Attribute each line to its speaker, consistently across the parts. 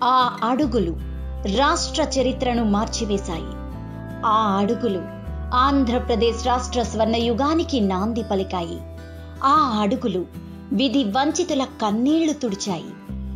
Speaker 1: ఆ అడుగులు రాష్ట్ర చరిత్రను మార్చివేశాయి ఆ అడుగులు ఆంధ్రప్రదేశ్ రాష్ట్ర స్వర్ణయుగానికి నాంది పలికాయి ఆ అడుగులు విధి వంచితుల కన్నీళ్లు తుడిచాయి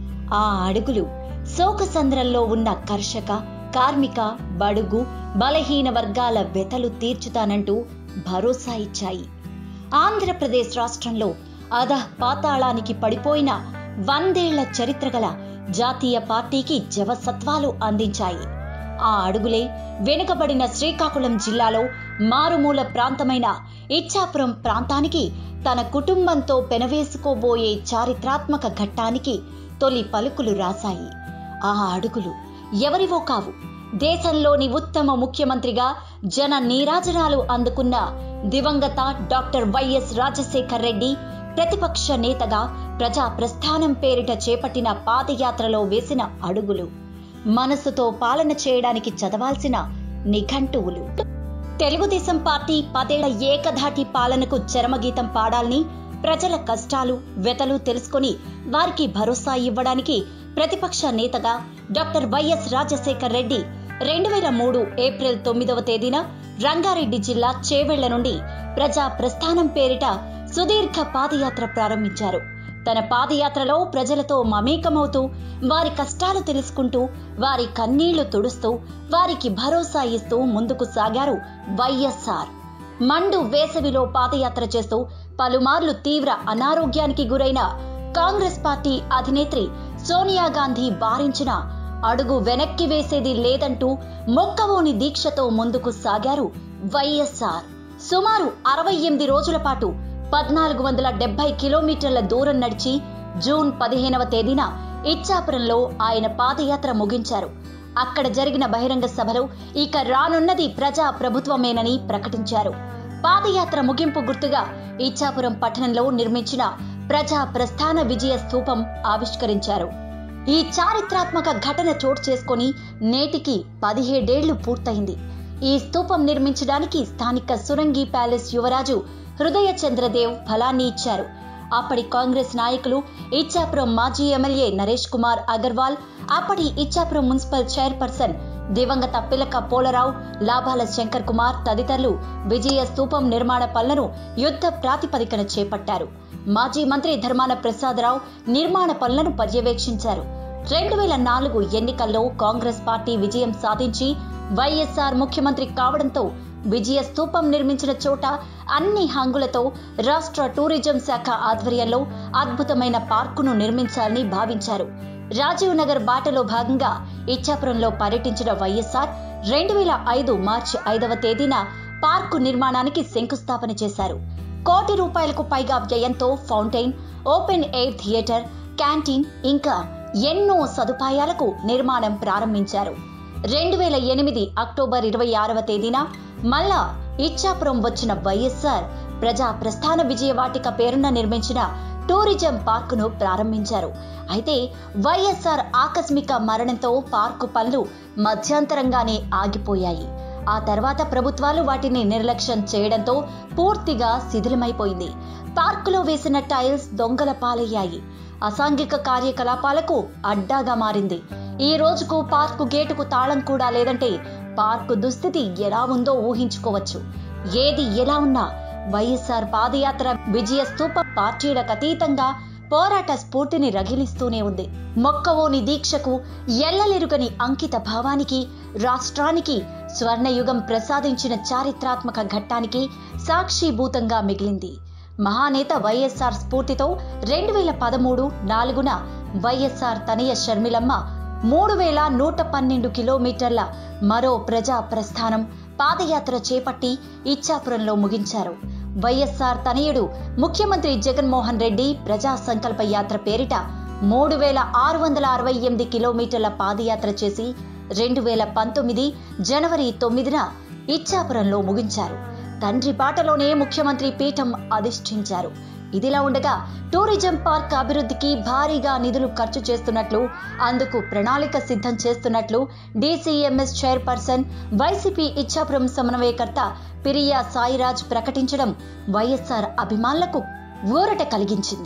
Speaker 1: ఆ అడుగులు శోకసంద్రంలో ఉన్న కర్షక కార్మిక బడుగు బలహీన వర్గాల వెతలు తీర్చుతానంటూ భరోసా ఇచ్చాయి ఆంధ్రప్రదేశ్ రాష్ట్రంలో అధ పాతాళానికి పడిపోయిన వందేళ్ల చరిత్ర గల జాతీయ పార్టీకి జవసత్వాలు అందించాయి ఆ అడుగులే వెనుకబడిన శ్రీకాకుళం జిల్లాలో మారుమూల ప్రాంతమైన ఇచ్చాపురం ప్రాంతానికి తన కుటుంబంతో పెనవేసుకోబోయే చారిత్రాత్మక ఘట్టానికి తొలి పలుకులు రాశాయి ఆ అడుగులు ఎవరివో కావు దేశంలోని ఉత్తమ ముఖ్యమంత్రిగా జన నీరాజనాలు అందుకున్న దివంగత డాక్టర్ వైఎస్ రాజశేఖర్ రెడ్డి ప్రతిపక్ష నేతగా ప్రజా ప్రస్థానం పేరిట చేపట్టిన పాదయాత్రలో వేసిన అడుగులు మనసుతో పాలన చేయడానికి చదవాల్సిన నిఘంటువులు తెలుగుదేశం పార్టీ పదేళ్ల ఏకధాటి పాలనకు చరమగీతం పాడాలని ప్రజల కష్టాలు వెతలు తెలుసుకొని వారికి భరోసా ఇవ్వడానికి ప్రతిపక్ష నేతగా డాక్టర్ వైఎస్ రాజశేఖర్ రెడ్డి రెండు వేల మూడు ఏప్రిల్ తొమ్మిదవ తేదీన రంగారెడ్డి జిల్లా చేవెళ్ల నుండి ప్రజా ప్రస్థానం పేరిట సుదీర్ఘ పాదయాత్ర ప్రారంభించారు తన పాదయాత్రలో ప్రజలతో మమేకమవుతూ వారి కష్టాలు తెలుసుకుంటూ వారి కన్నీళ్లు తుడుస్తూ వారికి భరోసా ఇస్తూ ముందుకు సాగారు వైఎస్ఆర్ మండు వేసవిలో పాదయాత్ర చేస్తూ పలుమార్లు తీవ్ర అనారోగ్యానికి గురైన కాంగ్రెస్ పార్టీ అధినేత్రి సోనియా గాంధీ వారించిన అడుగు వెనక్కి వేసేది లేదంటూ మొక్కవోని దీక్షతో ముందుకు సాగారు వైఎస్ఆర్ సుమారు అరవై ఎనిమిది రోజుల పాటు పద్నాలుగు వందల డెబ్బై కిలోమీటర్ల దూరం నడిచి జూన్ పదిహేనవ తేదీన ఇచ్చాపురంలో ఆయన పాదయాత్ర ముగించారు అక్కడ జరిగిన బహిరంగ సభలో ఇక రానున్నది ప్రజా ప్రభుత్వమేనని ప్రకటించారు పాదయాత్ర ముగింపు గుర్తుగా ఇచ్చాపురం పట్టణంలో నిర్మించిన ప్రజా ప్రస్థాన విజయ స్థూపం ఆవిష్కరించారు ఈ చారిత్రాత్మక ఘటన చోటు చేసుకొని నేటికి పదిహేడేళ్లు పూర్తయింది ఈ స్థూపం నిర్మించడానికి స్థానిక సురంగి ప్యాలెస్ యువరాజు హృదయ చంద్రదేవ్ ఫలాన్ని ఇచ్చారు అప్పటి కాంగ్రెస్ నాయకులు ఇచ్చాపురం మాజీ ఎమ్మెల్యే నరేష్ కుమార్ అగర్వాల్ అప్పటి ఇచ్చాపురం మున్సిపల్ చైర్పర్సన్ దివంగత పిలక పోలరావు లాభాల శంకర్ కుమార్ తదితరులు విజయ స్థూపం నిర్మాణ పనులను యుద్ధ ప్రాతిపదికన చేపట్టారు మాజీ మంత్రి ధర్మాన ప్రసాదరావు నిర్మాణ పనులను పర్యవేక్షించారు రెండు వేల నాలుగు ఎన్నికల్లో కాంగ్రెస్ పార్టీ విజయం సాధించి వైఎస్ఆర్ ముఖ్యమంత్రి కావడంతో విజయ స్థూపం నిర్మించిన చోట అన్ని హంగులతో రాష్ట్ర టూరిజం శాఖ ఆధ్వర్యంలో అద్భుతమైన పార్కును నిర్మించాలని భావించారు రాజీవ్ నగర్ బాటలో భాగంగా ఇచ్చాపురంలో పర్యటించిన వైఎస్ఆర్ రెండు వేల ఐదు మార్చి ఐదవ తేదీన పార్కు నిర్మాణానికి శంకుస్థాపన చేశారు కోటి రూపాయలకు పైగా వ్యయంతో fountain open air theatre canteen ఇంకా ఎన్నో సదుపాయాలకు నిర్మాణం ప్రారంభించారు రెండు వేల ఎనిమిది అక్టోబర్ ఇరవై ఆరవ తేదీన మళ్ళా ఇచ్చాపురం వచ్చిన వైఎస్ఆర్ ప్రజా ప్రస్థాన విజయవాటిక పేరున నిర్మించిన టూరిజం పార్కును ప్రారంభించారు అయితే వైఎస్ఆర్ ఆకస్మిక మరణంతో పార్కు పనులు మధ్యంతరంగానే ఆగిపోయాయి ఆ తర్వాత ప్రభుత్వాలు వాటిని నిర్లక్ష్యం చేయడంతో పూర్తిగా శిథిలమైపోయింది పార్కులో వేసిన టైల్స్ దొంగల పాలయ్యాయి అసాంఘిక కార్యకలాపాలకు అడ్డాగా మారింది ఈ రోజుకు పార్కు గేటుకు తాళం కూడా లేదంటే పార్కు దుస్థితి ఎలా ఉందో ఊహించుకోవచ్చు ఏది ఎలా ఉన్నా వైఎస్ఆర్ పాదయాత్ర విజయ స్తూప పార్టీలకు అతీతంగా పోరాట స్ఫూర్తిని రగిలిస్తూనే ఉంది మొక్కవోని దీక్షకు ఎల్లలెరుగని అంకిత భావానికి రాష్ట్రానికి స్వర్ణయుగం ప్రసాదించిన చారిత్రాత్మక ఘట్టానికి సాక్షిభూతంగా మిగిలింది మహానేత వైఎస్ఆర్ స్ఫూర్తితో రెండు వేల పదమూడు నాలుగున వైఎస్ఆర్ తనయ షర్మిలమ్మ మూడు వేల నూట పన్నెండు కిలోమీటర్ల మరో ప్రజా ప్రస్థానం పాదయాత్ర చేపట్టి ఇచ్చాపురంలో ముగించారు వైఎస్ఆర్ తనయుడు ముఖ్యమంత్రి జగన్మోహన్ రెడ్డి ప్రజా సంకల్ప యాత్ర పేరిట మూడు వేల ఆరు వందల అరవై ఎనిమిది కిలోమీటర్ల పాదయాత్ర చేసి రెండు వేల పంతొమ్మిది జనవరి తొమ్మిదిన ఇచ్చాపురంలో ముగించారు తండ్రి బాటలోనే ముఖ్యమంత్రి పీఠం అధిష్ఠించారు ఇదిలా ఉండగా టూరిజం పార్క్ అభివృద్ధికి భారీగా నిధులు ఖర్చు చేస్తున్నట్లు అందుకు ప్రణాళిక సిద్ధం చేస్తున్నట్లు డీసీఎంఎస్ చైర్పర్సన్ వైసీపీ ఇచ్చాపురం సమన్వయకర్త పిరియా సాయిరాజ్ ప్రకటించడం వైఎస్ఆర్ అభిమానులకు ఊరట కలిగించింది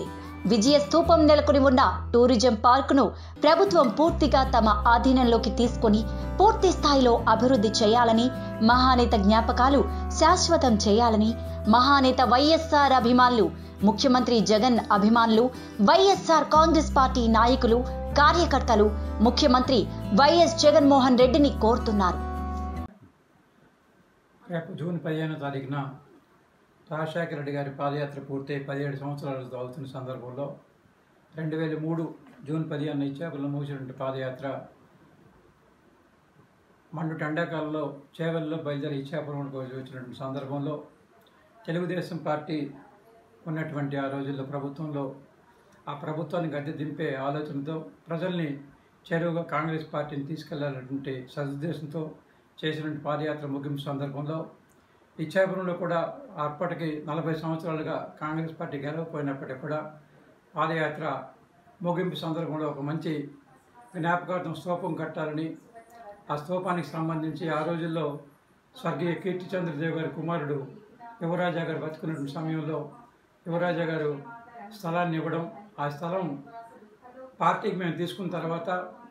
Speaker 1: విజయ స్తూపం నెలకొని ఉన్న టూరిజం పార్కును ప్రభుత్వం పూర్తిగా తమ ఆధీనంలోకి తీసుకొని పూర్తి స్థాయిలో అభివృద్ధి చేయాలని మహానేత జ్ఞాపకాలు శాశ్వతం చేయాలని మహానేత వైఎస్ఆర్ అభిమానులు ముఖ్యమంత్రి జగన్ అభిమానులు వైఎస్ఆర్ కాంగ్రెస్ పార్టీ నాయకులు కార్యకర్తలు ముఖ్యమంత్రి వైఎస్ జగన్మోహన్ రెడ్డిని కోరుతున్నారు
Speaker 2: రేపు జూన్ పదిహేనో తారీఖున రాజశేఖర రెడ్డి గారి పాదయాత్ర పూర్తయి పదిహేడు సంవత్సరాలు అవుతున్న సందర్భంలో రెండు వేల మూడు జూన్ పదిహేను ఇచ్చాపుల్లో మూసినటువంటి పాదయాత్ర మండు ఎండాకాలంలో చేవల్లో బయలుదేరి ఇచ్చాపురం వచ్చినటువంటి సందర్భంలో తెలుగుదేశం పార్టీ ఉన్నటువంటి ఆ రోజుల్లో ప్రభుత్వంలో ఆ ప్రభుత్వాన్ని గద్దె దింపే ఆలోచనతో ప్రజల్ని చేరువుగా కాంగ్రెస్ పార్టీని తీసుకెళ్లాలన్నటువంటి సదుద్దేశంతో చేసినటువంటి పాదయాత్ర ముగింపు సందర్భంలో ఇచ్చాపురంలో కూడా అప్పటికి నలభై సంవత్సరాలుగా కాంగ్రెస్ పార్టీ గెలవపోయినప్పటికీ కూడా పాదయాత్ర ముగింపు సందర్భంలో ఒక మంచి జ్ఞాపకార్థం స్తూపం కట్టాలని ఆ స్తూపానికి సంబంధించి ఆ రోజుల్లో స్వర్గీయ కీర్తిచంద్రదేవ్ గారి కుమారుడు యువరాజా గారు బతుకున్నటువంటి సమయంలో యువరాజా గారు స్థలాన్ని ఇవ్వడం ఆ స్థలం పార్టీకి మేము తీసుకున్న తర్వాత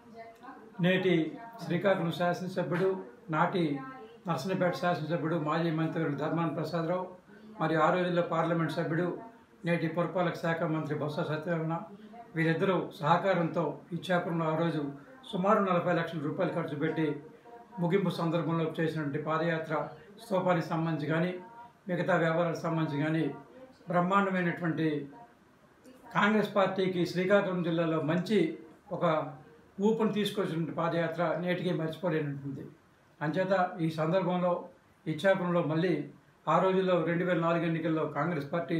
Speaker 2: నేటి శ్రీకాకుళం శాసనసభ్యుడు నాటి నర్సనపేట శాసనసభ్యుడు మాజీ మంత్రి ధర్మాన ప్రసాదరావు మరియు ఆ రోజుల్లో పార్లమెంట్ సభ్యుడు నేటి పురపాలక శాఖ మంత్రి బొత్స సత్యనారాయణ వీరిద్దరూ సహకారంతో ఇచ్చాపురంలో ఆ రోజు సుమారు నలభై లక్షల రూపాయలు ఖర్చు పెట్టి ముగింపు సందర్భంలో చేసినటువంటి పాదయాత్ర స్తూపానికి సంబంధించి కానీ మిగతా వ్యవహారాలకు సంబంధించి కానీ బ్రహ్మాండమైనటువంటి కాంగ్రెస్ పార్టీకి శ్రీకాకుళం జిల్లాలో మంచి ఒక ఊపును తీసుకొచ్చినటువంటి పాదయాత్ర నేటికి మర్చిపోలేనటువంటి అంచేత ఈ సందర్భంలో ఇచ్చాపురంలో మళ్ళీ ఆ రోజుల్లో రెండు వేల నాలుగు ఎన్నికల్లో కాంగ్రెస్ పార్టీ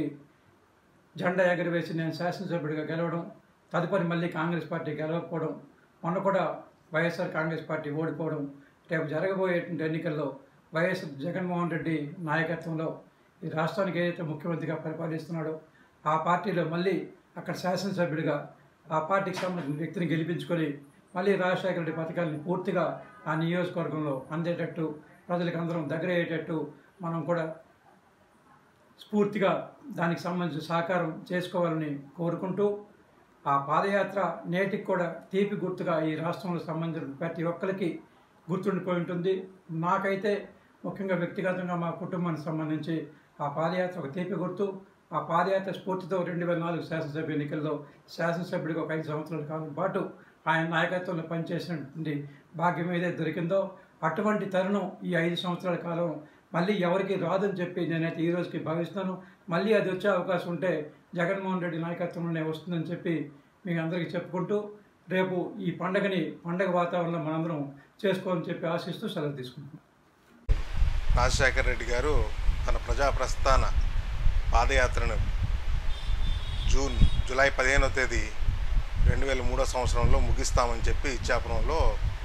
Speaker 2: జెండా ఎగరవేసి నేను శాసనసభ్యుడిగా గెలవడం తదుపరి మళ్ళీ కాంగ్రెస్ పార్టీ గెలవకపోవడం మొన్న కూడా వైఎస్ఆర్ కాంగ్రెస్ పార్టీ ఓడిపోవడం రేపు జరగబోయేటువంటి ఎన్నికల్లో వైఎస్ జగన్మోహన్ రెడ్డి నాయకత్వంలో ఈ రాష్ట్రానికి ఏదైతే ముఖ్యమంత్రిగా పరిపాలిస్తున్నాడో ఆ పార్టీలో మళ్ళీ అక్కడ శాసనసభ్యుడిగా ఆ పార్టీకి సంబంధించిన వ్యక్తిని గెలిపించుకొని మళ్ళీ రాజశేఖర రెడ్డి పథకాలని పూర్తిగా ఆ నియోజకవర్గంలో అందేటట్టు ప్రజలకు అందరం దగ్గర అయ్యేటట్టు మనం కూడా స్ఫూర్తిగా దానికి సంబంధించిన సహకారం చేసుకోవాలని కోరుకుంటూ ఆ పాదయాత్ర నేటికి కూడా తీపి గుర్తుగా ఈ రాష్ట్రంలో సంబంధించిన ప్రతి ఒక్కరికి గుర్తుండిపోయి ఉంటుంది నాకైతే ముఖ్యంగా వ్యక్తిగతంగా మా కుటుంబానికి సంబంధించి ఆ పాదయాత్ర ఒక తీపి గుర్తు ఆ పాదయాత్ర స్ఫూర్తితో రెండు వేల నాలుగు శాసనసభ ఎన్నికల్లో శాసనసభ్యుడిగా ఒక ఐదు సంవత్సరాల కాలం పాటు ఆయన నాయకత్వంలో పనిచేసినటువంటి భాగ్యం ఏదైతే దొరికిందో అటువంటి తరుణం ఈ ఐదు సంవత్సరాల కాలం మళ్ళీ ఎవరికి రాదని చెప్పి నేనైతే ఈ రోజుకి భావిస్తున్నాను మళ్ళీ అది వచ్చే అవకాశం ఉంటే జగన్మోహన్ రెడ్డి నాయకత్వంలోనే వస్తుందని చెప్పి మీకు అందరికీ చెప్పుకుంటూ రేపు ఈ పండగని పండగ వాతావరణంలో మనందరం చేసుకోవాలని చెప్పి ఆశిస్తూ సెలవు తీసుకుంటున్నాం
Speaker 3: రాజశేఖర రెడ్డి గారు తన ప్రజా ప్రస్థాన పాదయాత్రను జూన్ జూలై పదిహేనో తేదీ రెండు వేల మూడో సంవత్సరంలో ముగిస్తామని చెప్పి ఇచ్చాపురంలో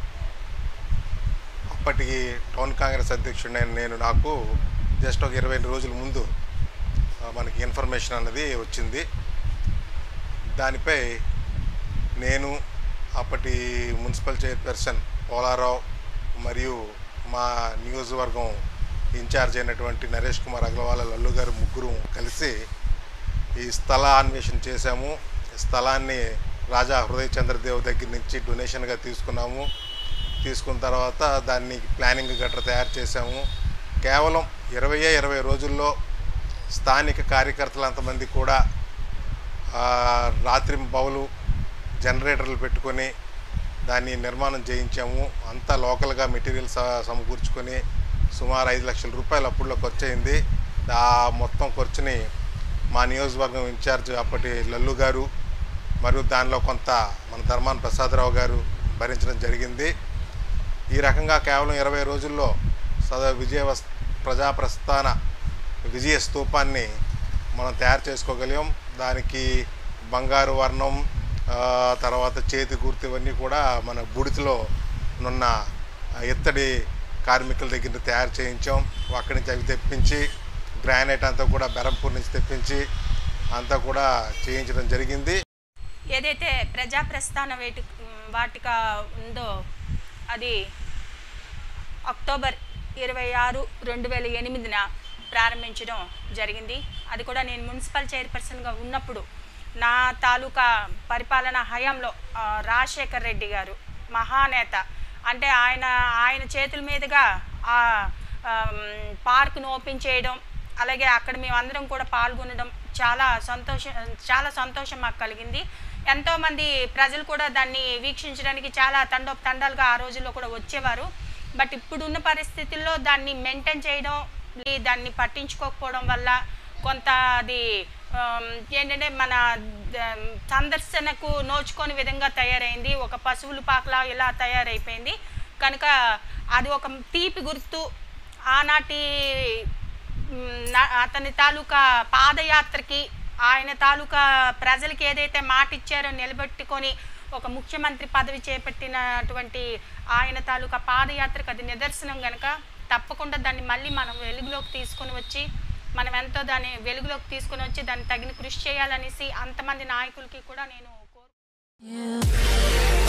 Speaker 3: అప్పటికి టౌన్ కాంగ్రెస్ అధ్యక్షుడైన నేను నాకు జస్ట్ ఒక ఇరవై రోజుల ముందు ఆ, మనకి ఇన్ఫర్మేషన్ అన్నది వచ్చింది దానిపై నేను అప్పటి మున్సిపల్ చైర్పర్సన్ పోలారావు మరియు మా నియోజకవర్గం ఇన్ఛార్జ్ అయినటువంటి నరేష్ కుమార్ అగ్రవాల్ లల్లు గారు ముగ్గురు కలిసి ఈ స్థల అన్వేషణ చేశాము స్థలాన్ని రాజా హృదయ చంద్రదేవ్ దగ్గర నుంచి డొనేషన్గా తీసుకున్నాము తీసుకున్న తర్వాత దాన్ని ప్లానింగ్ గట్రా తయారు చేశాము కేవలం ఇరవై ఇరవై రోజుల్లో స్థానిక కార్యకర్తలు అంతమంది కూడా ఆ, రాత్రి బౌలు జనరేటర్లు పెట్టుకొని దాన్ని నిర్మాణం చేయించాము అంతా లోకల్గా మెటీరియల్ స- సమకూర్చుకొని సుమారు ఐదు లక్షల రూపాయలు అప్పుడులో ఖర్చు అయింది ఆ మొత్తం ఖర్చుని మా నియోజకవర్గం ఇన్ఛార్జ్ అప్పటి లల్లు గారు మరియు దానిలో కొంత మన ధర్మాన్ ప్రసాదరావు గారు భరించడం జరిగింది ఈ రకంగా కేవలం ఇరవై రోజుల్లో సదా విజయ ప్రజా ప్రస్థాన విజయ స్తూపాన్ని మనం తయారు చేసుకోగలిగాం దానికి బంగారు వర్ణం ఆ, తర్వాత చేతి గుర్తు ఇవన్నీ కూడా మన బుడితిలో నున్న ఎత్తడి కార్మికుల దగ్గర నుంచి తయారు చేయించాం అక్కడి నుంచి అవి తెప్పించి గ్రానైట్ అంతా కూడా బెరంపూర్ నుంచి తెప్పించి అంతా కూడా చేయించడం జరిగింది
Speaker 4: ఏదైతే ప్రజా ప్రస్థాన వేటి వాటిక ఉందో అది అక్టోబర్ ఇరవై ఆరు రెండు వేల ఎనిమిదిన ప్రారంభించడం జరిగింది అది కూడా నేను మున్సిపల్ చైర్పర్సన్గా ఉన్నప్పుడు నా తాలూకా పరిపాలన హయాంలో ఆ, రాజశేఖర్ రెడ్డి గారు మహానేత అంటే ఆయన ఆయన చేతుల మీదుగా ఆ ఆమ్, పార్క్ను ఓపెన్ చేయడం అలాగే అక్కడ మేమందరం కూడా పాల్గొనడం చాలా సంతోషం చాలా సంతోషం మాకు కలిగింది ఎంతోమంది ప్రజలు కూడా దాన్ని వీక్షించడానికి చాలా తండోపు తండాలుగా ఆ రోజుల్లో కూడా వచ్చేవారు బట్ ఇప్పుడున్న పరిస్థితుల్లో దాన్ని మెయింటైన్ చేయడం ఈ దాన్ని పట్టించుకోకపోవడం వల్ల కొంత అది ఆమ్, ఏంటంటే మన ద- సందర్శనకు నోచుకొని విధంగా తయారైంది ఒక పశువుల పాకలా ఇలా తయారైపోయింది కనుక అది ఒక తీపి గుర్తు ఆనాటి మ్, నా- అతని తాలూకా పాదయాత్రకి ఆయన తాలూకా ప్రజలకి ఏదైతే మాట ఇచ్చారో నిలబెట్టుకొని ఒక ముఖ్యమంత్రి పదవి చేపట్టినటువంటి ఆయన తాలూకా పాదయాత్రకు అది నిదర్శనం కనుక తప్పకుండా దాన్ని మళ్ళీ మనం వెలుగులోకి తీసుకొని వచ్చి మనం ఎంతో దాన్ని వెలుగులోకి తీసుకొని వచ్చి దాన్ని తగిన కృషి చేయాలనేసి అంతమంది నాయకులకి కూడా నేను కోరు
Speaker 5: You